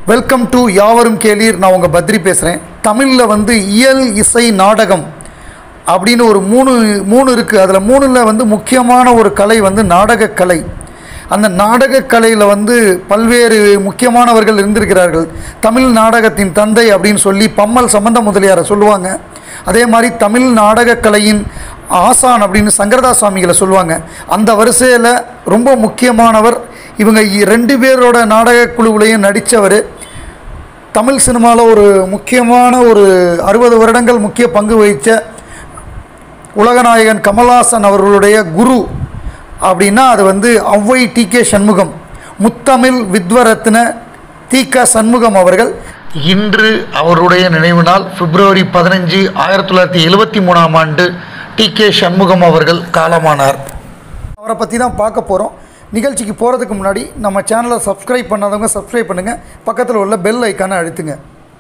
welcome to யாவரும் கேளீர் நான் உங்கள் பத்ரி பேசுகிறேன் தமிழில் வந்து இயல் இசை நாடகம் அப்படின்னு ஒரு மூணு மூணு இருக்குது அதில் மூணில் வந்து முக்கியமான ஒரு கலை வந்து நாடகக் கலை அந்த நாடகக் கலையில் வந்து பல்வேறு முக்கியமானவர்கள் இருந்திருக்கிறார்கள் தமிழ் நாடகத்தின் தந்தை அப்படின்னு சொல்லி பம்மல் சம்பந்த முதலியாரை சொல்லுவாங்க அதே மாதிரி தமிழ் நாடகக் கலையின் ஆசான் அப்படின்னு சங்கரதாஸ் சுவாமிகளை சொல்லுவாங்க அந்த வரிசையில் ரொம்ப முக்கியமானவர் இவங்க இ- ரெண்டு பேரோட நாடகக் குழுவிலையும் நடித்தவர் தமிழ் சினிமாவில் ஒரு முக்கியமான ஒரு அறுபது வருடங்கள் முக்கிய பங்கு வகித்த உலகநாயகன் கமல்ஹாசன் அவர்களுடைய குரு அப்படின்னா அது வந்து ஔவை டி கே சண்முகம் முத்தமிழ் வித்வரத்ன தி க சண்முகம் அவர்கள் இன்று அவருடைய நினைவு நாள் பிப்ரவரி பதினஞ்சு ஆயிரத்தி தொள்ளாயிரத்தி எழுபத்தி மூணாம் ஆண்டு டி கே சண்முகம் அவர்கள் காலமானார் அவரை பற்றி தான் பார்க்க போகிறோம் நிகழ்ச்சிக்கு போகிறதுக்கு முன்னாடி நம்ம சேனலை சப்ஸ்கிரைப் பண்ணாதவங்க சப்ஸ்கிரைப் பண்ணுங்கள் பக்கத்தில் உள்ள பெல் ஐக்கானை அழுத்துங்க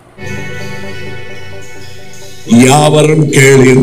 யாவரும் கேளீர்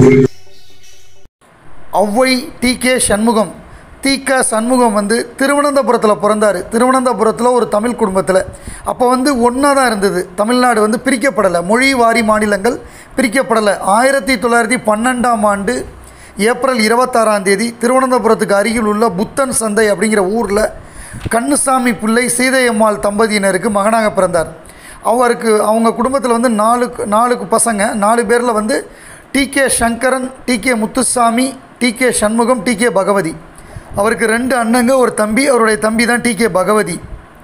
ஔவை டி கே சண்முகம் தி க சண்முகம் வந்து திருவனந்தபுரத்தில் பிறந்தார் திருவனந்தபுரத்தில் ஒரு தமிழ் குடும்பத்தில் அப்போ வந்து ஒன்றா தான் இருந்தது தமிழ்நாடு வந்து பிரிக்கப்படலை மொழி வாரி மாநிலங்கள் பிரிக்கப்படலை ஆயிரத்தி தொள்ளாயிரத்தி பன்னெண்டாம் ஆண்டு ஏப்ரல் இருபத்தாறாம் தேதி திருவனந்தபுரத்துக்கு அருகில் உள்ள புத்தன் சந்தை அப்படிங்கிற ஊரில் கண்ணுசாமி பிள்ளை சீதையம்மாள் தம்பதியினருக்கு மகனாக பிறந்தார் அவருக்கு அவங்க குடும்பத்தில் வந்து நாலு நாலுக்கு பசங்க நாலு பேரில் வந்து T K Sankaran T K Muthusamy T K Shanmugam T K Bhagavathi அவருக்கு ரெண்டு அண்ணங்க ஒரு தம்பி அவருடைய தம்பி தான் டி கே பகவதி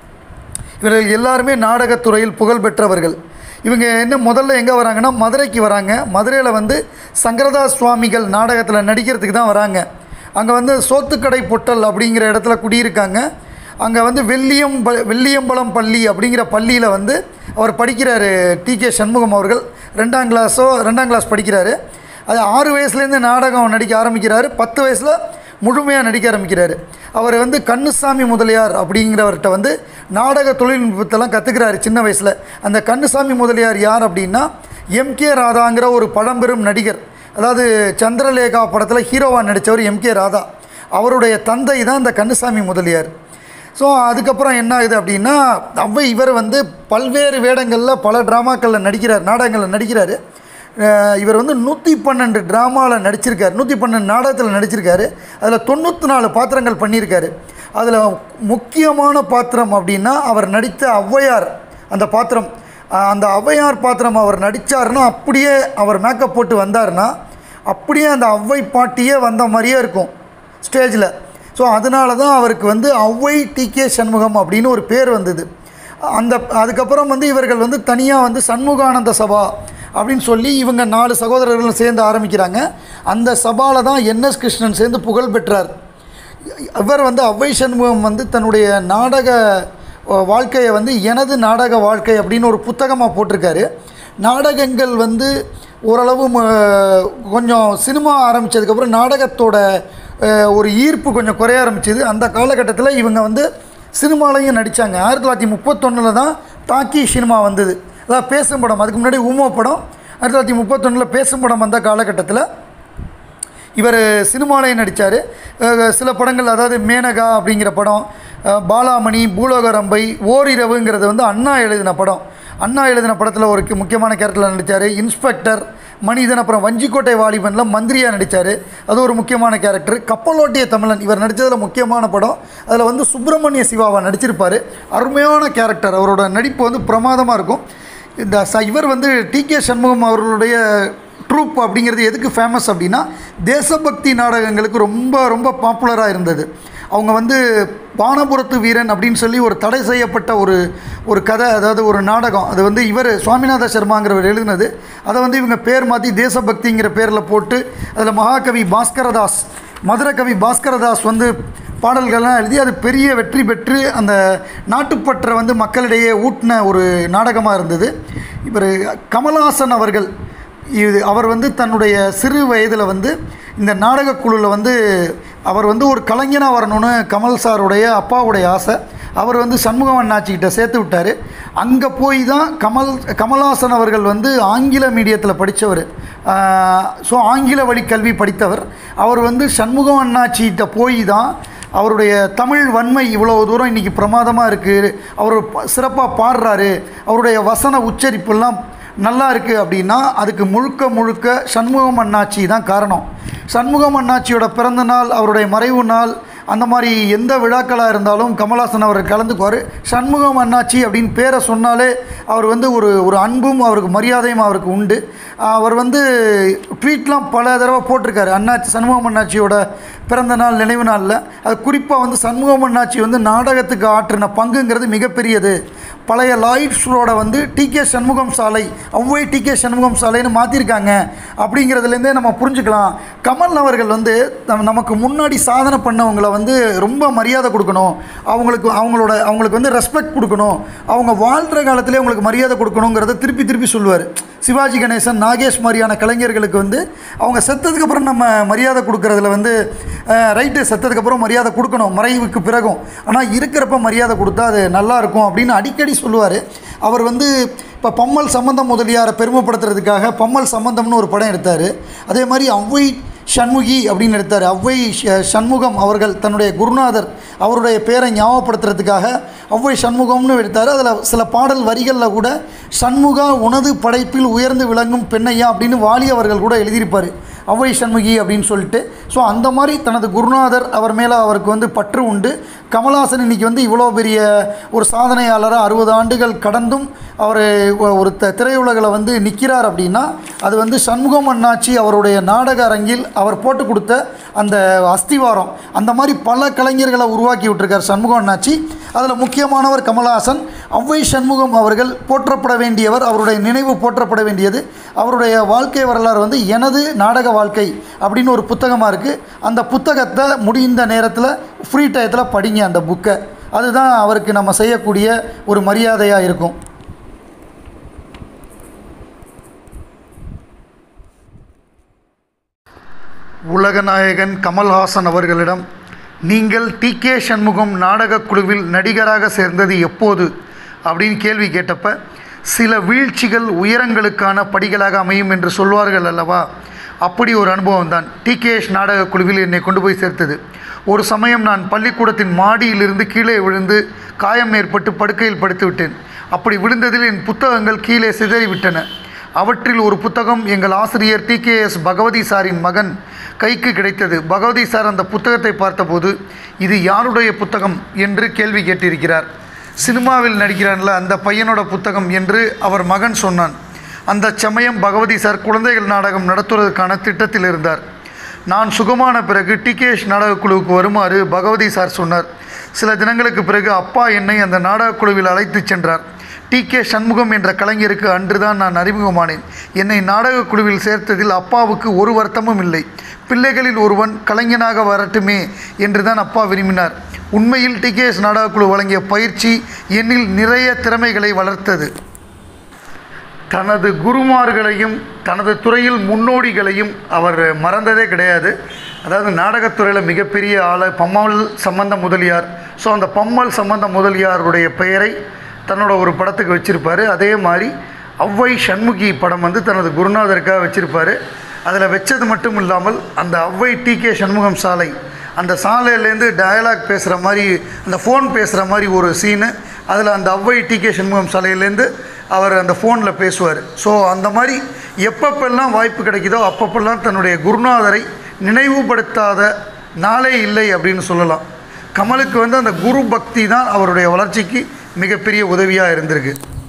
இவர்கள் எல்லாருமே நாடகத்துறையில் புகழ் பெற்றவர்கள் இவங்க என்ன முதல்ல எங்கே வராங்கன்னா மதுரைக்கு வராங்க மதுரையில் வந்து சங்கரதாஸ் சுவாமிகள் நாடகத்தில் நடிக்கிறதுக்கு தான் வராங்க அங்கே வந்து சோத்துக்கடை பொட்டல் அப்படிங்கிற இடத்துல குடியிருக்காங்க அங்கே வந்து வெள்ளியம் வெள்ளியம்பலம் பள்ளி அப்படிங்கிற பள்ளியில் வந்து அவர் படிக்கிறாரு டி கே சண்முகம் அவர்கள் ரெண்டாம் கிளாஸோ ரெண்டாம் கிளாஸ் படிக்கிறாரு அது ஆறு வயசுலேருந்து நாடகம் நடிக்க ஆரம்பிக்கிறாரு பத்து வயசில் முழுமையாக நடிக்க ஆரம்பிக்கிறாரு அவர் வந்து கண்ணுசாமி முதலியார் அப்படிங்கிறவர்கிட்ட வந்து நாடக தொழில்நுட்பத்தெல்லாம் கற்றுக்கிறாரு சின்ன வயசில் அந்த கண்ணுசாமி முதலியார் யார் அப்படின்னா எம்கே ராதாங்கிற ஒரு பழம்பெரும் நடிகர் அதாவது சந்திரலேகா படத்தில் ஹீரோவாக நடித்தவர் எம்கே ராதா அவருடைய தந்தை தான் இந்த கண்ணுசாமி முதலியார் ஸோ அதுக்கப்புறம் என்ன ஆகுது அப்படின்னா அவ்வை இவர் வந்து பல்வேறு வேடங்களில் பல ட்ராமாக்களில் நடிக்கிறார் நாடகங்களில் நடிக்கிறாரு அஹ் இவர் வந்து நூற்றி பன்னெண்டு ட்ராமாவில் நடிச்சிருக்காரு நூற்றி பன்னெண்டு நாடகத்தில் நடிச்சிருக்காரு அதில் தொண்ணூற்றி நாலு பாத்திரங்கள் பண்ணியிருக்காரு அதில் முக்கியமான பாத்திரம் அப்படின்னா அவர் நடித்த ஔவையார் அந்த பாத்திரம் அஹ் அந்த ஔவையார் பாத்திரம் அவர் நடித்தாருன்னா அப்படியே அவர் மேக்கப் போட்டு வந்தாருன்னா அப்படியே அந்த ஔவை பாட்டியே வந்த மாதிரியே இருக்கும் ஸ்டேஜில் ஸோ அதனால தான் அவருக்கு வந்து ஔவை டி கே சண்முகம் அப்படின்னு ஒரு பேர் வந்தது அந்த அதுக்கப்புறம் வந்து இவர்கள் வந்து தனியாக வந்து சண்முகானந்த சபா அப்படின்னு சொல்லி இவங்க நாலு சகோதரர்களும் சேர்ந்து ஆரம்பிக்கிறாங்க அந்த சபாவில் தான் என்எஸ் கிருஷ்ணன் சேர்ந்து புகழ் பெற்றார் இவர் வந்து ஔவை சண்முகம் வந்து தன்னுடைய நாடக அஹ், வாழ்க்கையை வந்து எனது நாடக வாழ்க்கை அப்படின்னு ஒரு புத்தகமாக போட்டிருக்காரு நாடகங்கள் வந்து ஓரளவு ம- கொஞ்சம் சினிமா ஆரம்பித்ததுக்கப்புறம் நாடகத்தோட அஹ், ஒரு ஈர்ப்பு கொஞ்சம் குறைய ஆரம்பிச்சது அந்த காலகட்டத்தில் இவங்க வந்து சினிமாலையும் நடித்தாங்க ஆயிரத்தி தொள்ளாயிரத்தி முப்பத்தொன்னில் தான் டாக்கி சினிமா வந்தது அதாவது பேசும் படம் அதுக்கு முன்னாடி ஊமோ படம் ஆயிரத்தி தொள்ளாயிரத்தி முப்பத்தொன்னில் பேசும் படம் வந்த காலகட்டத்தில் இவர் சினிமாலையும் நடித்தார் சில படங்கள் அதாவது மேனகா அப்படிங்கிற படம் அஹ், பாலாமணி பூலோகரம்பை ஓரிரவுங்கிறது வந்து அண்ணா எழுதின படம் அண்ணா எழுதின படத்தில் ஒரு முக்கியமான கேரக்டரில் நடித்தார் இன்ஸ்பெக்டர் மனிதன் அப்புறம் வஞ்சிக்கோட்டை வாலிபனில் மந்திரியாக நடித்தார் அது ஒரு முக்கியமான கேரக்டர் கப்பலோட்டிய தமிழன் இவர் நடித்ததில் முக்கியமான படம் அதில் வந்து சுப்பிரமணிய சிவாவை நடிச்சிருப்பார் அருமையான கேரக்டர் அவரோட நடிப்பு வந்து பிரமாதமாக இருக்கும் இந்த ச இவர் வந்து டி கே சண்முகம் அவர்களுடைய ட்ரூப் அப்படிங்கிறது எதுக்கு ஃபேமஸ் அப்படின்னா தேசபக்தி நாடகங்களுக்கு ரொம்ப ரொம்ப பாப்புலராக இருந்தது அவங்க வந்து வானபுரத்து வீரன் அப்படின்னு சொல்லி ஒரு தடை செய்யப்பட்ட ஒரு ஒரு கதை அதாவது ஒரு நாடகம் அது வந்து இவர் சுவாமிநாத சர்மாங்கிறவர் எழுதினது அதை வந்து இவங்க பேர் மாற்றி தேசபக்திங்கிற பேரில் போட்டு அதில் மகாகவி பாஸ்கரதாஸ் மதுரை கவி பாஸ்கரதாஸ் வந்து பாடல்கள்லாம் எழுதி அது பெரிய வெற்றி பெற்று அந்த நாட்டுப்பற்றை வந்து மக்களிடையே ஊட்டின ஒரு நாடகமாக இருந்தது இவர் கமல்ஹாசன் அவர்கள் இது அவர் வந்து தன்னுடைய சிறு வயதில் வந்து இந்த நாடகக் குழுவில் வந்து அவர் வந்து ஒரு கலைஞனாக வரணும்னு கமல் சாருடைய அப்பாவுடைய ஆசை அவர் வந்து சண்முகம் அண்ணாச்சிக்கிட்ட சேர்த்து விட்டார் அங்கே போய் தான் கமல் கமல்ஹாசன் அவர்கள் வந்து ஆங்கில மீடியத்தில் படித்தவர் ஸோ ஆங்கில வழி கல்வி படித்தவர் அவர் வந்து சண்முகம் அண்ணாச்சிகிட்ட போய் தான் அவருடைய தமிழ் வன்மை இவ்வளோ தூரம் இன்றைக்கி பிரமாதமாக இருக்குது அவர் சிறப்பாக பாடுறாரு அவருடைய வசன உச்சரிப்பெல்லாம் நல்லா இருக்குது அப்படின்னா அதுக்கு முழுக்க முழுக்க சண்முகம் அண்ணாச்சி தான் காரணம் சண்முகம் அண்ணாச்சியோட பிறந்த நாள் அவருடைய மறைவு நாள் அந்த மாதிரி எந்த விழாக்களாக இருந்தாலும் கமல்ஹாசன் அவர் கலந்துக்குவார் சண்முகம் அண்ணாச்சி அப்படின்னு பேரை சொன்னாலே அவர் வந்து ஒரு ஒரு அன்பும் அவருக்கு மரியாதையும் அவருக்கு உண்டு அவர் வந்து ட்வீட்லாம் பல தடவை போட்டிருக்காரு அண்ணாச்சி சண்முகம் அண்ணாச்சியோட பிறந்த நாள் நினைவு நாளில் அது குறிப்பாக வந்து சண்முகம் அண்ணாச்சி வந்து நாடகத்துக்கு ஆற்றின பங்குங்கிறது மிகப்பெரியது பழைய லாயிட்ஸ் ரோட வந்து டி கே சண்முகம் சாலை ஒவ்வை டி கே சண்முகம் சாலைன்னு மாற்றிருக்காங்க அப்படிங்கிறதுலேருந்தே நம்ம புரிஞ்சுக்கலாம் கமல் அவர்கள் வந்து நம்ம- நமக்கு முன்னாடி சாதனை பண்ணவங்களை வந்து ரொம்ப மரியாதை கொடுக்கணும் அவங்களுக்கு அவங்களோட அவங்களுக்கு வந்து ரெஸ்பெக்ட் கொடுக்கணும் அவங்க வாழ்கிற காலத்திலே அவங்களுக்கு மரியாதை கொடுக்கணுங்கிறத திருப்பி திருப்பி சொல்லுவார் சிவாஜி கணேசன் நாகேஷ் மாதிரியான கலைஞர்களுக்கு வந்து அவங்க செத்ததுக்கு அப்புறம் நம்ம மரியாதை கொடுக்கறதுல வந்து ரைட்டு செத்ததுக்கப்புறம் மரியாதை கொடுக்கணும் மறைவுக்கு பிறகும் ஆனால் இருக்கிறப்ப மரியாதை கொடுத்தா அது நல்லா இருக்கும் அப்படின்னு அடிக்கடி சொல்லுவார் அவர் வந்து இப்போ பம்மல் சம்பந்தம் முதலியாரை பெருமைப்படுத்துறதுக்காக பம்மல் சம்பந்தம்னு ஒரு படம் எடுத்தார் அதே மாதிரி ஔவை சண்முகி அப்படின்னு எடுத்தார் ஔவை ஷ- சண்முகம் அவர்கள் தன்னுடைய குருநாதர் அவருடைய பேரை ஞாபகப்படுத்துறதுக்காக ஔவை சண்முகம்னு எடுத்தார் அதில் சில பாடல் வரிகளில் கூட சண்முகா உனது படைப்பில் உயர்ந்து விளங்கும் பெண்ணையா அப்படின்னு வாலி அவர்கள் கூட எழுதியிருப்பார் ஔவை சண்முகி அப்படின்னு சொல்லிட்டு ஸோ அந்த மாதிரி தனது குருநாதர் அவர் மேலே அவருக்கு வந்து பற்று உண்டு கமல்ஹாசன் இன்னைக்கு வந்து இவ்வளோ பெரிய ஒரு சாதனையாளராக அறுபது ஆண்டுகள் கடந்தும் அவர் ஒரு த திரையுலகில் வந்து நிற்கிறார் அப்படின்னா அது வந்து சண்முகம் அண்ணாச்சி அவருடைய நாடக அரங்கில் அவர் போட்டு கொடுத்த அந்த அஸ்திவாரம் அந்த மாதிரி பல கலைஞர்களை உருவாக்கி விட்டுருக்கார் சண்முகம் அண்ணாச்சி அதில் முக்கியமானவர் கமல்ஹாசன் ஔவை சண்முகம் அவர்கள் போற்றப்பட வேண்டியவர் அவருடைய நினைவு போற்றப்பட வேண்டியது அவருடைய வாழ்க்கை வரலாறு வந்து எனது நாடக வாழ்க்கை அப்படின்னு ஒரு புத்தகமாக இருக்குது அந்த புத்தகத்தை முடிந்த நேரத்தில் ஃப்ரீ டயத்தில் படிங்க அந்த புக்கை அதுதான் அவருக்கு நம்ம செய்யக்கூடிய ஒரு மரியாதையாக இருக்கும் உலகநாயகன் கமல்ஹாசன் அவர்களிடம் நீங்கள் டி கே சண்முகம் நாடகக் குழுவில் நடிகராக சேர்ந்தது எப்போது அப்படின்னு கேள்வி கேட்டப்ப சில வீழ்ச்சிகள் உயரங்களுக்கான படிகளாக அமையும் என்று சொல்வார்கள் அல்லவா அப்படி ஒரு அனுபவம் தான் டிகேஎஸ் நாடகக் குழுவில் என்னை கொண்டு போய் சேர்த்தது ஒரு சமயம் நான் பள்ளிக்கூடத்தின் மாடியிலிருந்து கீழே விழுந்து காயம் ஏற்பட்டு படுக்கையில் படுத்து விட்டேன் அப்படி விழுந்ததில் என் புத்தகங்கள் கீழே சிதறிவிட்டன அவற்றில் ஒரு புத்தகம் எங்கள் ஆசிரியர் டிகேஎஸ் பகவதி சாரின் மகன் கைக்கு கிடைத்தது பகவதி சார் அந்த புத்தகத்தை பார்த்தபோது இது யாருடைய புத்தகம் என்று கேள்வி கேட்டிருக்கிறார் சினிமாவில் நடிக்கிறான்ல அந்த பையனோட புத்தகம் என்று அவர் மகன் சொன்னான் அந்த சமயம் பகவதி சார் குழந்தைகள் நாடகம் நடத்துவதற்கான திட்டத்தில் இருந்தார் நான் சுகமான பிறகு டிகேஎஸ் நாடகக் குழுவுக்கு வருமாறு பகவதி சார் சொன்னார் சில தினங்களுக்கு பிறகு அப்பா என்னை அந்த நாடகக் குழுவில் அழைத்துச் சென்றார் டி கே சண்முகம் என்ற கலைஞருக்கு அன்றுதான் நான் அறிமுகமானேன் என்னை நாடகக் குழுவில் சேர்த்ததில் அப்பாவுக்கு ஒரு வருத்தமும் இல்லை பிள்ளைகளில் ஒருவன் கலைஞனாக வரட்டுமே என்று தான் அப்பா விரும்பினார் உண்மையில் டிகேஎஸ் நாடகக் குழு வழங்கிய பயிற்சி என்னில் நிறைய திறமைகளை வளர்த்தது தனது குருமார்களையும் தனது துறையில் முன்னோடிகளையும் அவர் மறந்ததே கிடையாது அதாவது நாடகத்துறையில் மிகப்பெரிய ஆளை பம்மல் சம்பந்த முதலியார் ஸோ அந்த பம்மல் சம்பந்த முதலியாருடைய பெயரை தன்னோட ஒரு படத்துக்கு வச்சுருப்பார் அதே மாதிரி ஔவை சண்முகி படம் வந்து தனது குருநாதருக்காக வச்சுருப்பார் அதில் வச்சது மட்டும் இல்லாமல் அந்த ஔவை டி கே சண்முகம் சாலை அந்த சாலையிலேருந்து டயலாக் பேசுகிற மாதிரி அந்த ஃபோன் பேசுகிற மாதிரி ஒரு சீனு அதில் அந்த ஔவை டி கே சண்முகம் சாலையிலேருந்து அவர் அந்த ஃபோனில் பேசுவார் ஸோ அந்த மாதிரி எப்பப்பெல்லாம் வாய்ப்பு கிடைக்குதோ அப்பப்பெல்லாம் தன்னுடைய குருநாதரை நினைவுபடுத்தாத நாளே இல்லை அப்படின்னு சொல்லலாம் கமலுக்கு வந்து அந்த குரு பக்தி தான் அவருடைய வளர்ச்சிக்கு மிகப்பெரிய உதவியாக இருந்திருக்கு